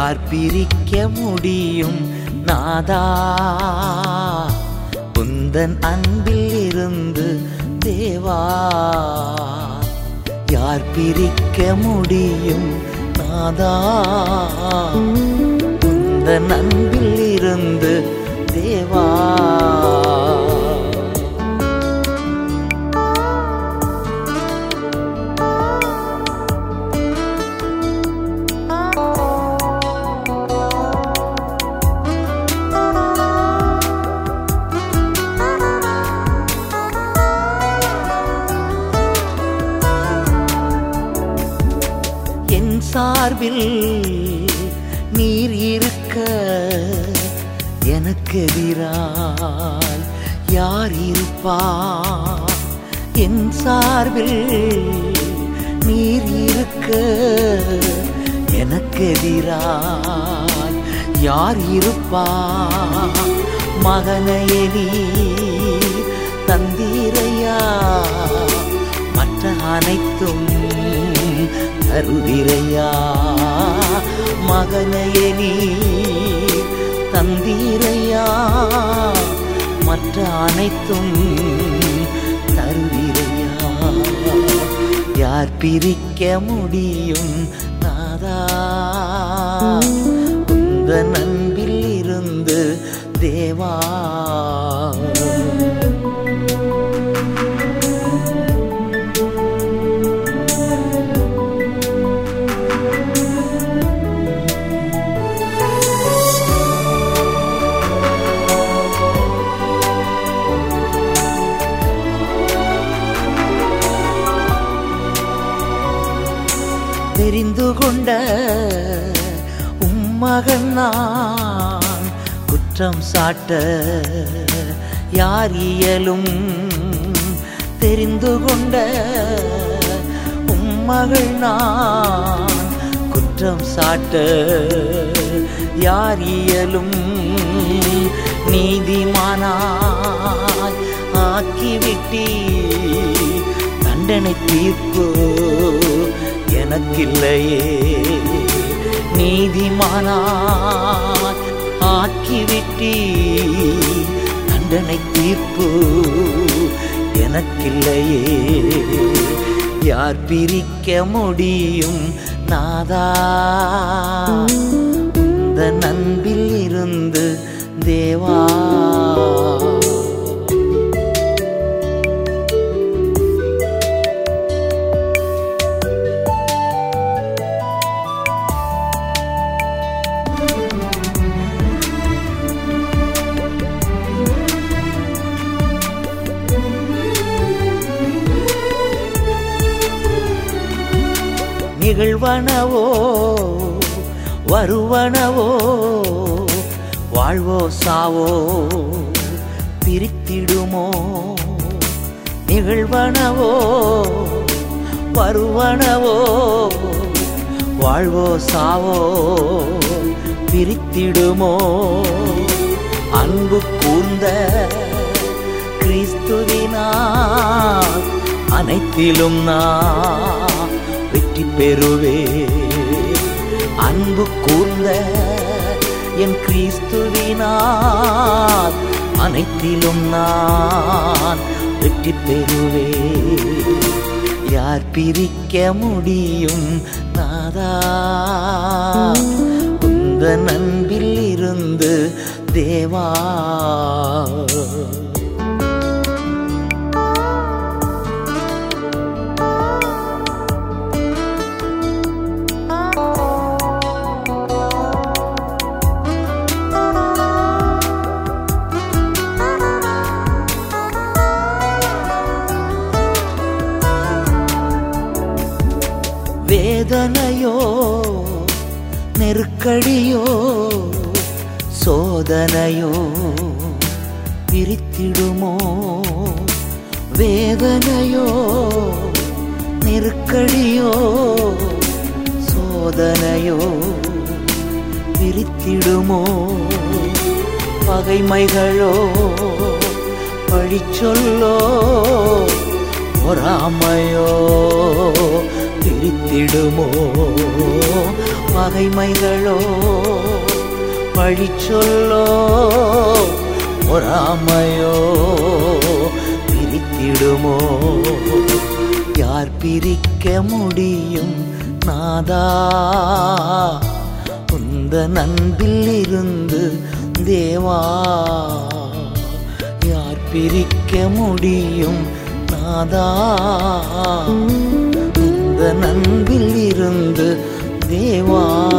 யார் பிரிக்க முடியும் நாதா உந்தன் அன்பில் இருந்து தேவா யார் பிரிக்க முடியும் நாதா உந்தன் அன்பில் இருந்து தேவா என் சார்பில் நீர் இருக்க எனக்கு எதிராய் யார் இருப்பா என் சார்பில் நீர் இருக்க எனக்கு எதிராய் யார் இருப்பா மகனையே நீ தந்தீரையா மற்ற அனைத்தும் தருதிரையா மகனையே நீ தந்தீரையா மற்ற அனைத்தும் தருதிரையா யார் பிரிக்க முடியும் நாதா உந்த நண்பில் இருந்து தேவா தெரிந்து கொண்ட உம்மகன் நான் குற்றம் சாட்ட யார் இயலும் தெரிந்து கொண்ட உம்மகள் நான் குற்றம் சாட்ட யார் இயலும் நீதிமானாய் ஆக்கிவிட்டீ தண்டனை தீர்ப்பு எனக்கில்லையே நீதிமானாய் ஆக்கிவிட்டீ தண்டனை தீர்ப்பு எனக்கில்லையே யார் பிரிக்க முடியும் நாதா இந்த நண்பில் இருந்து தேவா நிகழ்வனவோ வருவனவோ வாழ்வோ சாவோ பிரித்திடுமோ நிகழ்வனவோ வருவனவோ வாழ்வோ சாவோ பிரித்திடுமோ அன்பு கூர்ந்த கிறிஸ்துவினால் அனைத்திலும் நான் வெற்றி பெறுவே அன்பு கூர்ந்த என் கிறிஸ்துவினால் அனைத்திலும் நான் வெற்றி பெறுவே யார் பிரிக்க முடியும் நாதா உந்த நண்பில் இருந்து தேவா வேதனையோ நெருக்கடியோ சோதனையோ பிரித்திடுமோ வேதனையோ நெருக்கடியோ சோதனையோ பிரித்திடுமோ பகைமைகளோ பழிச்சொல்லோ பொறாமையோ பிரித்திடுமோ பகைமைகளோ பழிச்சொல்லோ பொறாமையோ பிரித்திடுமோ யார் பிரிக்க முடியும் நாதா உந்த நண்பில் இருந்து தேவா யார் பிரிக்க முடியும் நாதா இந்த நண்பில் இருந்து தேவா